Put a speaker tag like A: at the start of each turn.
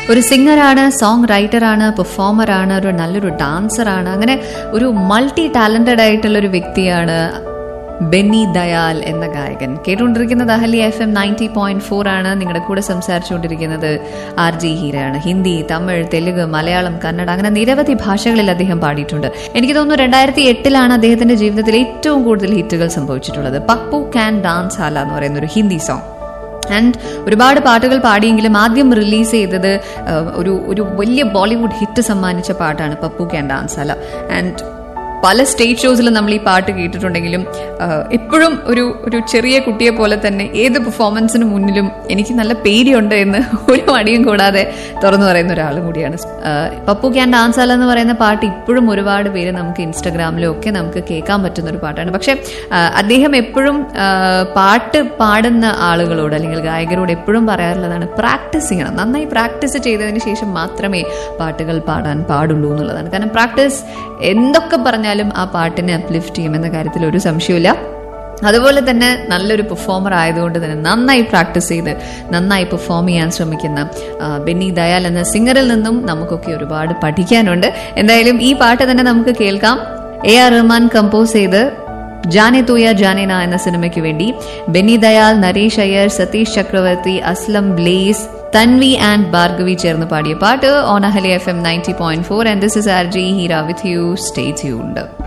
A: ഒരു സിംഗറാണ് സോങ് റൈറ്ററാണ് പെർഫോമറാണ് ഒരു നല്ലൊരു ഡാൻസറാണ് അങ്ങനെ ഒരു മൾട്ടി ടാലന്റഡ് ആയിട്ടുള്ള ഒരു വ്യക്തിയാണ് ബെന്നി ദയാൽ എന്ന ഗായകൻ കേട്ടുകൊണ്ടിരിക്കുന്നത് Ahalia F M ninety point four ആണ് നിങ്ങളുടെ കൂടെ സംസാരിച്ചുകൊണ്ടിരിക്കുന്നത് ആർ ജി ഹീരയാണ് ഹിന്ദി തമിഴ് തെലുങ്ക് മലയാളം കന്നഡ അങ്ങനെ നിരവധി ഭാഷകളിൽ അദ്ദേഹം പാടിയിട്ടുണ്ട് എനിക്ക് തോന്നുന്നു രണ്ടായിരത്തി എട്ടിലാണ് അദ്ദേഹത്തിന്റെ ജീവിതത്തിൽ ഏറ്റവും കൂടുതൽ ഹിറ്റുകൾ സംഭവിച്ചിട്ടുള്ളത് പപ്പു ക്യാൻ ഡാൻസ് ഹാല എന്ന് പറയുന്ന ഒരു ഹിന്ദി സോങ് ആൻഡ് ഒരുപാട് പാട്ടുകൾ പാടിയെങ്കിലും ആദ്യം റിലീസ് ചെയ്തത് ആ, ഒരു ഒരു വലിയ ബോളിവുഡ് ഹിറ്റ് സമ്മാനിച്ച പാട്ടാണ് പപ്പു ക്യാൻ ഡാൻസ് അല ആൻഡ് പല സ്റ്റേജ് ഷോസിലും നമ്മൾ ഈ പാട്ട് കേട്ടിട്ടുണ്ടെങ്കിലും ആ, എപ്പോഴും ഒരു ഒരു ചെറിയ കുട്ടിയെ പോലെ തന്നെ ഏത് പെർഫോമൻസിന് മുന്നിലും എനിക്ക് നല്ല പേടിയുണ്ട് എന്ന് ഒരു മടിയും കൂടാതെ തുറന്നു പറയുന്ന ഒരാളും കൂടിയാണ് ആ, പപ്പു ക്യാൻ ഡാൻസ് അല എന്ന് പറയുന്ന പാട്ട് ഇപ്പോഴും ഒരുപാട് പേര് നമുക്ക് ഇൻസ്റ്റഗ്രാമിലും ഒക്കെ നമുക്ക് കേൾക്കാൻ പറ്റുന്ന ഒരു പാട്ടാണ് പക്ഷെ ആ, അദ്ദേഹം എപ്പോഴും ആ, പാട്ട് പാടുന്ന ആളുകളോട് അല്ലെങ്കിൽ ഗായകരോട് എപ്പോഴും പറയാറുള്ളതാണ് പ്രാക്ടീസ് ചെയ്യണം നന്നായി പ്രാക്ടീസ് ചെയ്തതിന് ശേഷം മാത്രമേ പാട്ടുകൾ പാടാൻ പാടുള്ളൂ എന്നുള്ളതാണ് കാരണം പ്രാക്ടീസ് എന്തൊക്കെ പറഞ്ഞാലും ആ പാട്ടിനെ അപ്ലിഫ്റ്റ് ചെയ്യുമെന്ന കാര്യത്തിൽ ഒരു സംശയമില്ല അതുപോലെ തന്നെ നല്ലൊരു പെർഫോമർ ആയതുകൊണ്ട് തന്നെ നന്നായി പ്രാക്ടീസ് ചെയ്ത് നന്നായി പെർഫോം ചെയ്യാൻ ശ്രമിക്കുന്ന ആ, ബെന്നി ദയാൽ എന്ന സിംഗറിൽ നിന്നും നമുക്കൊക്കെ ഒരുപാട് പഠിക്കാനുണ്ട് എന്തായാലും ഈ പാട്ട് തന്നെ നമുക്ക് കേൾക്കാം എ ആർ റഹ്മാൻ കമ്പോസ് ചെയ്ത് ജാനെ തൂയ ജാനെ നാ എന്ന സിനിമയ്ക്ക് വേണ്ടി ബെന്നി ദയാൽ നരേഷ് അയ്യർ സതീഷ് ചക്രവർത്തി അസ്ലം ബ്ലേസ് തൻവി ആൻഡ് ഭാർഗവി ചേർന്ന് പാടിയ പാട്ട് on Ahalia F M ninety point four and this is R G Heera with you stay tuned